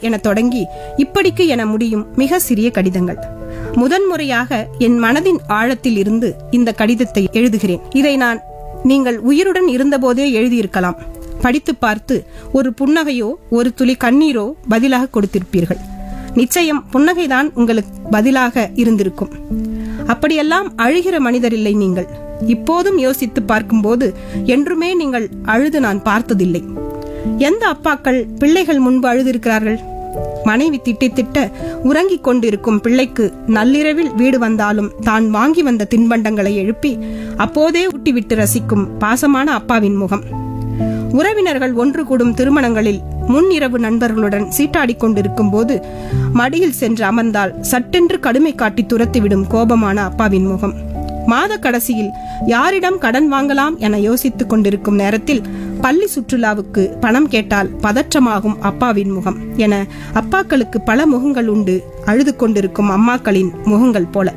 என தொடங்கி இப்படிக்கு என முடியும் மிக சிறிய கடிதங்கள் முதன்முறையாக என் மனதின் ஆழத்தில் இருந்து இந்த கடிதத்தை எழுதுகிறேன் இதை நான் நீங்கள் உயிருடன் இருந்தபோதே எழுதியிருக்கலாம் படித்து பார்த்து ஒரு புன்னகையோ ஒரு துளி கண்ணீரோ பதிலாக கொடுத்திருப்பீர்கள் நிச்சயம் புன்னகைதான் உங்களுக்கு பதிலாக இருந்திருக்கும் அப்படியெல்லாம் அழுகிற மனிதர் இல்லை நீங்கள் இப்போதும் யோசித்து பார்க்கும்போது என்றுமே நீங்கள் அழுது நான் பார்த்ததில்லை எந்த அப்பாக்கள் பிள்ளைகள் முன்பு அழுதிருக்கிறார்கள் மனைவி திட்டித்திட்ட உறங்கிக் கொண்டிருக்கும் பிள்ளைக்கு நள்ளிரவில் வீடு வந்தாலும் தான் வாங்கி வந்த தின்பண்டங்களை எழுப்பி அப்போதே ஊட்டிவிட்டு ரசிக்கும் பாசமான அப்பாவின் முகம் உறவினர்கள் ஒன்று கூடும் திருமணங்களில் முன்னிரவு நண்பர்களுடன் சீட்டாடிக் கொண்டிருக்கும் போது மடியில் சென்று அமர்ந்தால் சட்டென்று கடுமை காட்டி துரத்திவிடும் கோபமான அப்பாவின் முகம் மாத கடைசியில் யாரிடம் கடன் வாங்கலாம் என யோசித்துக் கொண்டிருக்கும் நேரத்தில் பள்ளி சுற்றுலாவுக்கு பணம் கேட்டால் பதற்றமாகும் அப்பாவின் முகம் என அப்பாக்களுக்கு பல முகங்கள் உண்டு அழுது கொண்டிருக்கும் அம்மாக்களின் முகங்கள் போல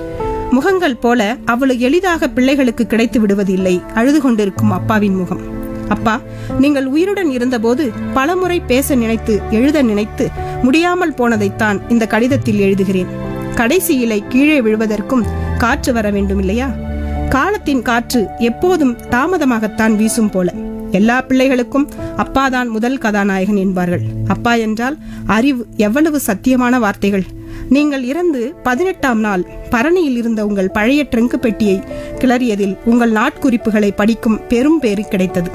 முகங்கள் போல அவ்வளவு எளிதாக பிள்ளைகளுக்கு கிடைத்து விடுவதில்லை அழுது கொண்டிருக்கும் அப்பாவின் முகம் அப்பா நீங்கள் உயிருடன் இருந்தபோது பலமுறை பேச நினைத்து எழுத நினைத்து முடியாமல் போனதைத்தான் இந்த கடிதத்தில் எழுதுகிறேன் கடைசி இலை கீழே விழுவதற்கும் காற்று வர வேண்டும் இல்லையா காலத்தின் காற்று எப்போதும் தாமதமாகத்தான் வீசும் போல எல்லா பிள்ளைகளுக்கும் அப்பாதான் முதல் கதாநாயகன் என்பார்கள் அப்பா என்றால் அறிவு எவ்வளவு சத்தியமான வார்த்தைகள் நீங்கள் இறந்து பதினெட்டாம் நாள் பரணியில் இருந்த உங்கள் பழைய ட்ரங்கு பெட்டியை கிளறியதில் உங்கள் நாட்குறிப்புகளை படிக்கும் பெரும் பேறு கிடைத்தது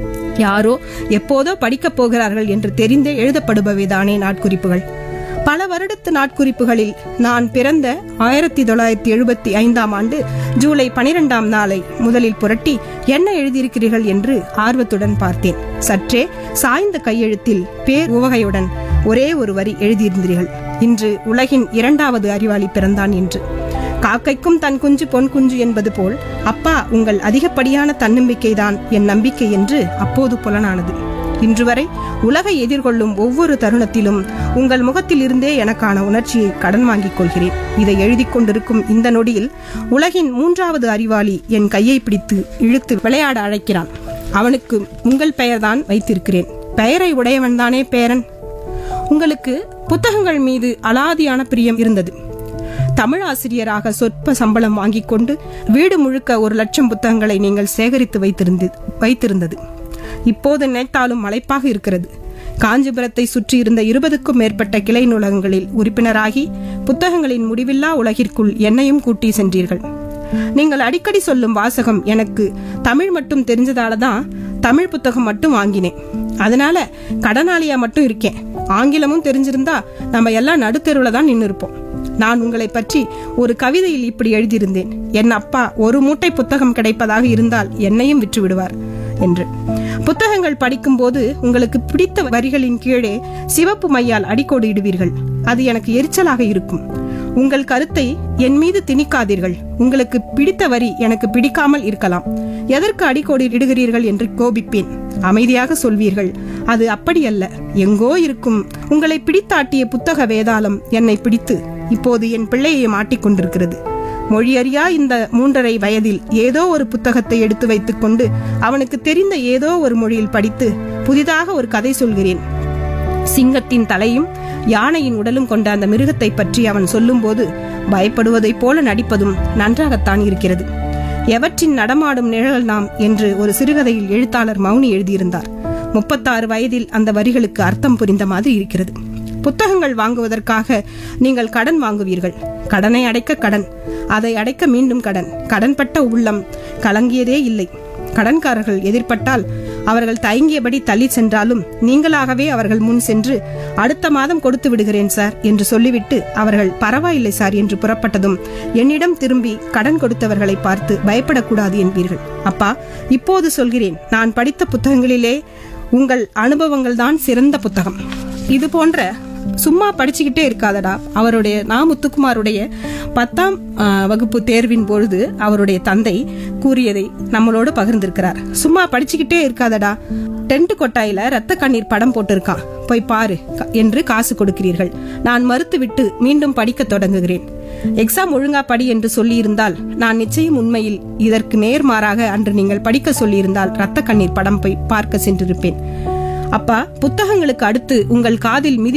யாரோ எப்போதோ படிக்கப் போகிறார்கள் என்று தெரிந்தே எழுதப்படுபவைதானே நாட்குறிப்புகள் பல வருடத்து நாட்குறிப்புகளில் நான் பிறந்த ஆயிரத்தி தொள்ளாயிரத்தி எழுபத்தி ஐந்தாம் ஆண்டு ஜூலை பனிரெண்டாம் நாளை முதலில் புரட்டி என்ன எழுதியிருக்கிறீர்கள் என்று ஆர்வத்துடன் பார்த்தேன் சற்றே சாய்ந்த கையெழுத்தில் பேர் உவகையுடன் ஒரே ஒரு வரி எழுதியிருந்தீர்கள் இன்று உலகின் இரண்டாவது அறிவாளி பிறந்தான் என்று காக்கைக்கும் தன் குஞ்சு பொன் குஞ்சு என்பது போல் அப்பா உங்கள் அதிகப்படியான தன்னம்பிக்கைதான் என் நம்பிக்கை என்று அப்போது புலனானது இன்று வரை உலகை எதிர்கொள்ளும் ஒவ்வொரு தருணத்திலும் உங்கள் முகத்தில் இருந்தே எனக்கான உணர்ச்சியை கடன் வாங்கிக் கொள்கிறேன் இதை எழுதிக் கொண்டிருக்கும் இந்த நொடியில் உலகின் மூன்றாவது அறிவாளி என் கையை பிடித்து இழுத்து விளையாட அழைக்கிறான் அவனுக்கு உங்கள் பெயர்தான் வைத்திருக்கிறேன் பெயரை உடையவன்தானே பேரன் உங்களுக்கு புத்தகங்கள் மீது அலாதியான பிரியம் இருந்தது தமிழ் ஆசிரியராக சொற்ப சம்பளம் வாங்கிக் கொண்டு வீடு முழுக்க ஒரு லட்சம் புத்தகங்களை நீங்கள் சேகரித்து வைத்திருந்து வைத்திருந்தது இப்போது நினைத்தாலும் மலைப்பாக இருக்கிறது காஞ்சிபுரத்தை சுற்றி இருந்த இருபதுக்கும் மேற்பட்ட கிளை நூலகங்களில் உறுப்பினராகி புத்தகங்களின் முடிவில்லா உலகிற்குள் என்னையும் கூட்டி சென்றீர்கள் நீங்கள் அடிக்கடி சொல்லும் வாசகம் எனக்கு தமிழ் மட்டும் தெரிஞ்சதால தான் தமிழ் புத்தகம் மட்டும் வாங்கினேன் அதனால கடனாளியா மட்டும் இருக்கேன் ஆங்கிலமும் தெரிஞ்சிருந்தா நம்ம எல்லாம் நடுத்தெருவுல தான் நின்று இருப்போம் நான் உங்களை பற்றி ஒரு கவிதையில் இப்படி எழுதியிருந்தேன் என் அப்பா ஒரு மூட்டை புத்தகம் கிடைப்பதாக இருந்தால் என்னையும் விற்று விடுவார் என்று புத்தகங்கள் படிக்கும்போது உங்களுக்கு பிடித்த வரிகளின் கீழே சிவப்பு மையால் அடிக்கோடு இடுவீர்கள் அது எனக்கு எரிச்சலாக இருக்கும் உங்கள் கருத்தை என் மீது திணிக்காதீர்கள் உங்களுக்கு பிடித்த வரி எனக்கு பிடிக்காமல் இருக்கலாம் எதற்கு அடிக்கோடு இடுகிறீர்கள் என்று கோபிப்பேன் அமைதியாக சொல்வீர்கள் அது அப்படியல்ல எங்கோ இருக்கும் உங்களை பிடித்தாட்டிய புத்தக வேதாளம் என்னை பிடித்து இப்போது என் பிள்ளையை மாட்டிக்கொண்டிருக்கிறது மொழியறியா இந்த மூன்றரை வயதில் ஏதோ ஒரு புத்தகத்தை எடுத்து வைத்துக்கொண்டு அவனுக்கு தெரிந்த ஏதோ ஒரு மொழியில் படித்து புதிதாக ஒரு கதை சொல்கிறேன் சிங்கத்தின் தலையும் யானையின் உடலும் கொண்ட அந்த மிருகத்தை பற்றி அவன் சொல்லும்போது பயப்படுவதைப் போல நடிப்பதும் நன்றாகத்தான் இருக்கிறது எவற்றின் நடமாடும் நிழல் நாம் என்று ஒரு சிறுகதையில் எழுத்தாளர் மௌனி எழுதியிருந்தார் முப்பத்தாறு வயதில் அந்த வரிகளுக்கு அர்த்தம் புரிந்த மாதிரி இருக்கிறது புத்தகங்கள் வாங்குவதற்காக நீங்கள் கடன் வாங்குவீர்கள் கடனை அடைக்க கடன் அதை அடைக்க மீண்டும் கடன் கடன்பட்ட உள்ளம் கலங்கியதே இல்லை கடன்காரர்கள் எதிர்பட்டால் அவர்கள் தயங்கியபடி தள்ளி சென்றாலும் நீங்களாகவே அவர்கள் முன் சென்று அடுத்த மாதம் கொடுத்து விடுகிறேன் சார் என்று சொல்லிவிட்டு அவர்கள் பரவாயில்லை சார் என்று புறப்பட்டதும் என்னிடம் திரும்பி கடன் கொடுத்தவர்களை பார்த்து பயப்படக்கூடாது என்பீர்கள் அப்பா இப்போது சொல்கிறேன் நான் படித்த புத்தகங்களிலே உங்கள் அனுபவங்கள் தான் சிறந்த புத்தகம் இது போன்ற சும்மா படிச்சுக்கிட்டே இருக்காதடா அவருடைய நா முத்துக்குமாருடைய பத்தாம் ஆ, வகுப்பு தேர்வின் பொழுது அவருடைய தந்தை கூறியதை நம்மளோடு பகிர்ந்திருக்கிறார் சும்மா படிச்சுக்கிட்டே இருக்காதடா டென்ட் கொட்டாயில ரத்த கண்ணீர் படம் போட்டிருக்கான் போய் பாரு க- என்று காசு கொடுக்கிறீர்கள் நான் மறுத்துவிட்டு மீண்டும் படிக்கத் தொடங்குகிறேன் எக்ஸாம் ஒழுங்கா படி என்று சொல்லியிருந்தால் நான் நிச்சயம் உண்மையில் இதற்கு நேர்மாறாக அன்று நீங்கள் படிக்க சொல்லியிருந்தால் ரத்த கண்ணீர் படம் போய் பார்க்க சென்றிருப்பேன் அப்பா புத்தகங்களுக்கு அடுத்து உங்கள் காதில் மிதி